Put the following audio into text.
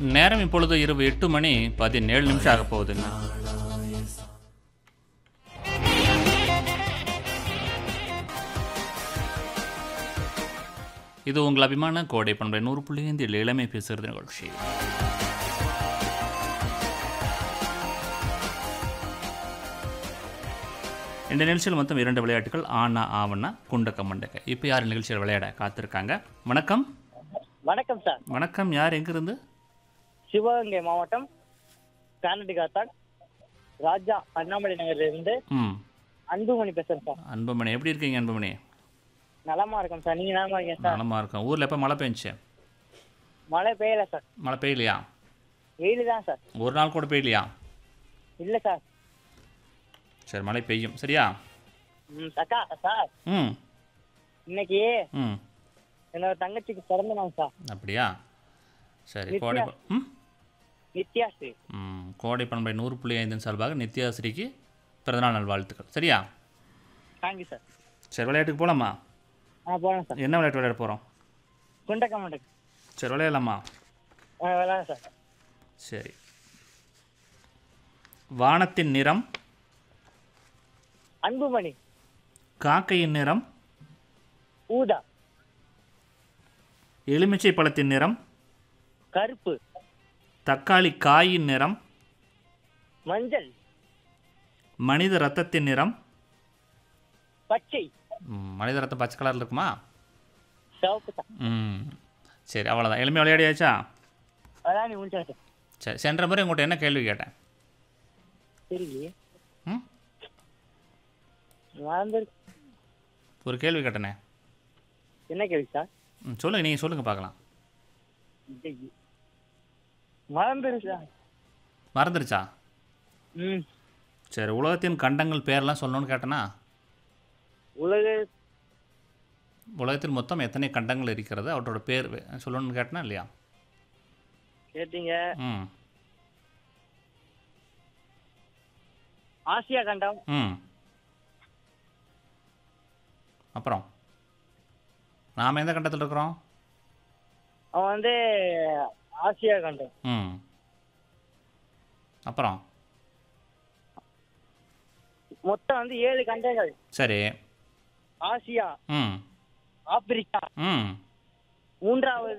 நேரம் இப்பொழுது இரவு எட்டு மணி பதினேழு நிமிஷம் ஆக போகுதுங்க இது உங்கள் அபிமான கோடை பண்பை நூறு புள்ளி ஐந்து இளமை பேசுகிறது நிகழ்ச்சி இந்த நிகழ்ச்சியில் மொத்தம் இரண்டு விளையாட்டுகள் ஆனா ஆவண்ணா குண்டக்க மண்டக்க இப்போ யார் நிகழ்ச்சியில் விளையாட காத்திருக்காங்க வணக்கம் வணக்கம் சார் வணக்கம் யார் எங்கிருந்து சிவகங்கை மாவட்டம் கானடிகாத்தான் ராஜா அண்ணாமலை நகர்ல இருந்து ம் அன்புமணி பேசுறேன் சார் அன்புமணி எப்படி இருக்கீங்க அன்புமணி நலமா இருக்கேன் சார் நீங்க நலமா இருக்கீங்க சார் நலமா இருக்கோம் ஊரில் எப்போ மழை பெஞ்சுச்சு மழை பெய்யல சார் மழை பெய்யலையா வெயில் தான் சார் ஒரு நாள் கூட பெய்யலையா இல்ல சார் சரி மழை பெய்யும் சரியா ம் அக்கா சார் ம் இன்னைக்கு ம் என்னோட தங்கச்சிக்கு பிறந்த நாள் சார் அப்படியா சரி நித்யா. கோடை ப- ம் நித்யாஸ்ரீ ம் கோடை பண்பை நூறு புள்ளி ஐந்தின் சார்பாக நித்யாஸ்ரீக்கு பிறந்தநாள் நல்வாழ்த்துக்கள் சரியா தேங்க்யூ சார் சரி விளையாட்டுக்கு போகலாமா ஆ போகலாம் சார் என்ன விளையாட்டு விளையாட போகிறோம் குண்டக்க மாட்டேன் சரி விளையாடலாமா ஆ விளாட சார் சரி வானத்தின் நிறம் அன்புமணி காக்கையின் நிறம் ஊதா எலுமிச்சை பழத்தின் நிறம் கருப்பு தக்காளி காயின் நிறம் மஞ்சள் மனித ரத்தத்தின் நிறம் பச்சை ம், மனித ரத்தம் பச்சை கலரில் இருக்குமா சிவப்பு தான் ம் சரி அவ்வளோதான் எளிமையாக விளையாடியாச்சா அதான் நீ முடிச்சா சார் சரி சென்ற முறை உங்கள்கிட்ட என்ன கேள்வி கேட்டேன் தெரியலையே ம் மறந்துரு ஒரு கேள்வி கேட்டனே என்ன கேள்வி சார் ம் சொல்லுங்கள் நீங்கள் சொல்லுங்கள் பார்க்கலாம் மறந்துரு சார் மறந்துருச்சா ம் சரி உலகத்தின் கண்டங்கள் பேர்லாம் சொல்லணும்னு கேட்டனா உலக உலகத்தில் மொத்தம் எத்தனை கண்டங்கள் இருக்கிறது அவற்றோட பேர் வே- சொல்லணும்னு கேட்டனா இல்லையா கேட்டீங்க ம் ஆசியா கண்டம் ம் அப்புறம் நாம் எந்த கண்டத்தில் இருக்கிறோம் அவன் வந்து ஆசியா கண்டம் ம் அப்புறம் மொத்தம் வந்து ஏழு கண்டங்கள் சரி ஆசியா ம் ஆப்பிரிக்கா ம் மூன்றாவது